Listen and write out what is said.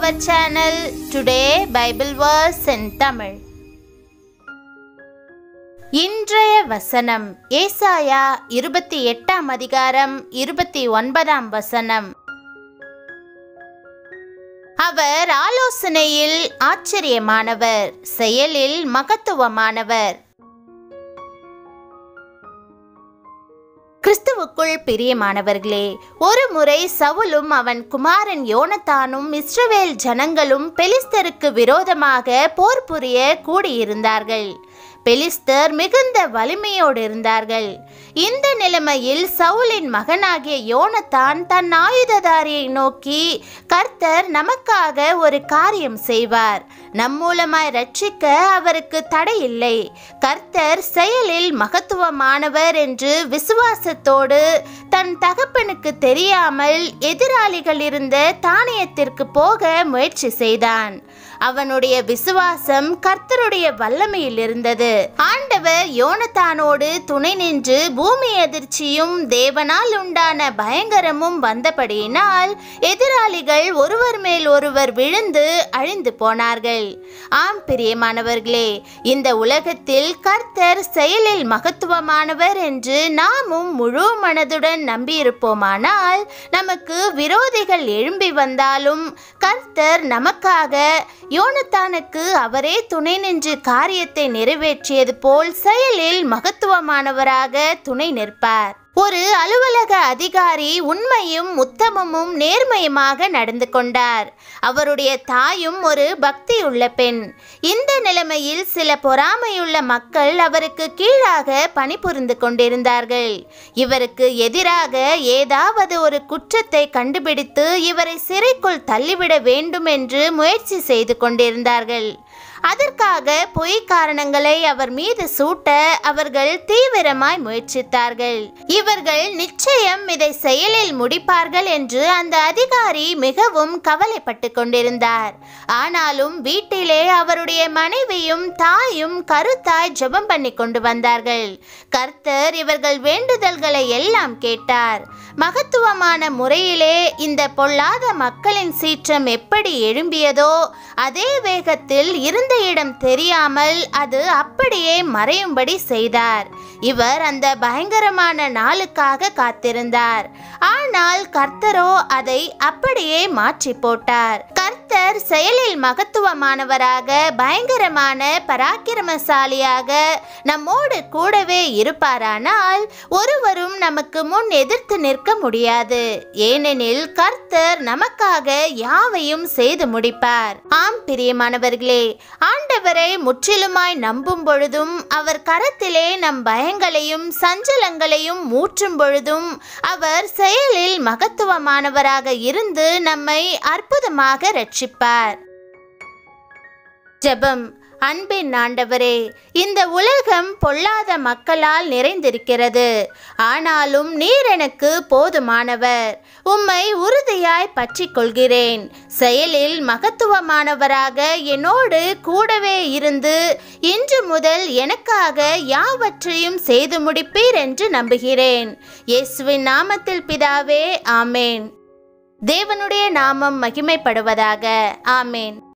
our channel Today Bible Verse in Tamil. இன்றைய வசனம் ஏசாயா இருபத்தி எட்டாம் அதிகாரம் இருபத்தி ஒன்பதாம் வசனம் அவர் ஆலோசனையில் ஆச்சரியமானவர் செயலில் மகத்துவமானவர் கிறிஸ்துவுக்குள் பிரியமானவர்களே ஒரு முறை சவுலும் அவன் குமாரன் யோனத்தானும் இஸ்ரவேல் ஜனங்களும் பெலிஸ்தருக்கு விரோதமாக போர் புரிய கூடியிருந்தார்கள் பெலிஸ்தர் மிகுந்த வலிமையோடு இருந்தார்கள் இந்த நிலைமையில் சவுலின் மகனாகிய யோனத்தான் தன் ஆயுததாரியை நோக்கி கர்த்தர் நமக்காக ஒரு காரியம் செய்வார் நம் மூலமாய் ரட்சிக்க அவருக்கு தடையில்லை கர்த்தர் செயலில் மகத்துவமானவர் என்று விசுவாசத்தோடு தன் தகப்பனுக்கு தெரியாமல் எதிராளிகள் இருந்த தானியத்திற்கு போக முயற்சி செய்தான் அவனுடைய விசுவாசம் கர்த்தருடைய வல்லமையில் இருந்தது ஆண்டவர் யோனத்தானோடு துணை நின்று பூமி அதிர்ச்சியும் தேவனால் உண்டான பயங்கரமும் வந்தபடியினால் எதிராளிகள் ஒருவர் மேல் ஒருவர் விழுந்து அழிந்து போனார்கள் ஆம் பிரியமானவர்களே இந்த உலகத்தில் கர்த்தர் செயலில் மகத்துவமானவர் என்று நாமும் முழு மனதுடன் நம்பியிருப்போமானால் நமக்கு விரோதிகள் எழும்பி வந்தாலும் கர்த்தர் நமக்காக யோனத்தானுக்கு அவரே துணை நின்று காரியத்தை நிறைவேற்றியது போல் செயலில் மகத்துவமானவராக துணை நிற்பார் ஒரு அலுவலக அதிகாரி உண்மையும் உத்தமமும் நேர்மையுமாக நடந்து கொண்டார் அவருடைய தாயும் ஒரு பக்தியுள்ள பெண் இந்த நிலைமையில் சில பொறாமையுள்ள மக்கள் அவருக்கு கீழாக பணிபுரிந்து கொண்டிருந்தார்கள் இவருக்கு எதிராக ஏதாவது ஒரு குற்றத்தை கண்டுபிடித்து இவரை சிறைக்குள் தள்ளிவிட வேண்டும் என்று முயற்சி செய்து கொண்டிருந்தார்கள் அதற்காக பொய் காரணங்களை அவர் மீது சூட்ட அவர்கள் தீவிரமாய் முயற்சித்தார்கள் இவர்கள் நிச்சயம் இதை செயலில் முடிப்பார்கள் என்று அந்த அதிகாரி மிகவும் கவலைப்பட்டு கொண்டிருந்தார் ஆனாலும் வீட்டிலே அவருடைய மனைவியும் தாயும் கருத்தாய் ஜெபம் பண்ணி கொண்டு வந்தார்கள் கர்த்தர் இவர்கள் வேண்டுதல்களை எல்லாம் கேட்டார் மகத்துவமான முறையிலே இந்த பொல்லாத மக்களின் சீற்றம் எப்படி எழும்பியதோ அதே வேகத்தில் இருந்த இடம் தெரியாமல் அது அப்படியே மறையும்படி செய்தார் இவர் அந்த பயங்கரமான நாளுக்காக காத்திருந்தார் ஆனால் கர்த்தரோ அதை அப்படியே மாற்றி போட்டார் கர்த்தர் செயலில் மகத்துவமானவராக பயங்கரமான பராக்கிரமசாலியாக நம்மோடு கூடவே இருப்பாரானால் ஒருவரும் நமக்கு முன் எதிர்த்து நிற்க முடியாது ஏனெனில் கர்த்தர் நமக்காக யாவையும் செய்து முடிப்பார் ஆம் பிரியமானவர்களே ஆண்டவரை முற்றிலுமாய் நம்பும் பொழுதும் அவர் கரத்திலே நம் பயங்களையும் சஞ்சலங்களையும் மூற்றும் பொழுதும் அவர் செயலில் மகத்துவமானவராக இருந்து நம்மை அற்புதமாக ரட்சிப்பார் ஜெபம் அன்பின் ஆண்டவரே இந்த உலகம் பொல்லாத மக்களால் நிறைந்திருக்கிறது ஆனாலும் நீர் எனக்கு போதுமானவர் உம்மை உறுதியாய் பற்றி கொள்கிறேன் செயலில் மகத்துவமானவராக என்னோடு கூடவே இருந்து இன்று முதல் எனக்காக யாவற்றையும் செய்து முடிப்பீர் என்று நம்புகிறேன் இயேசுவின் நாமத்தில் பிதாவே ஆமேன் தேவனுடைய நாமம் மகிமைப்படுவதாக ஆமேன்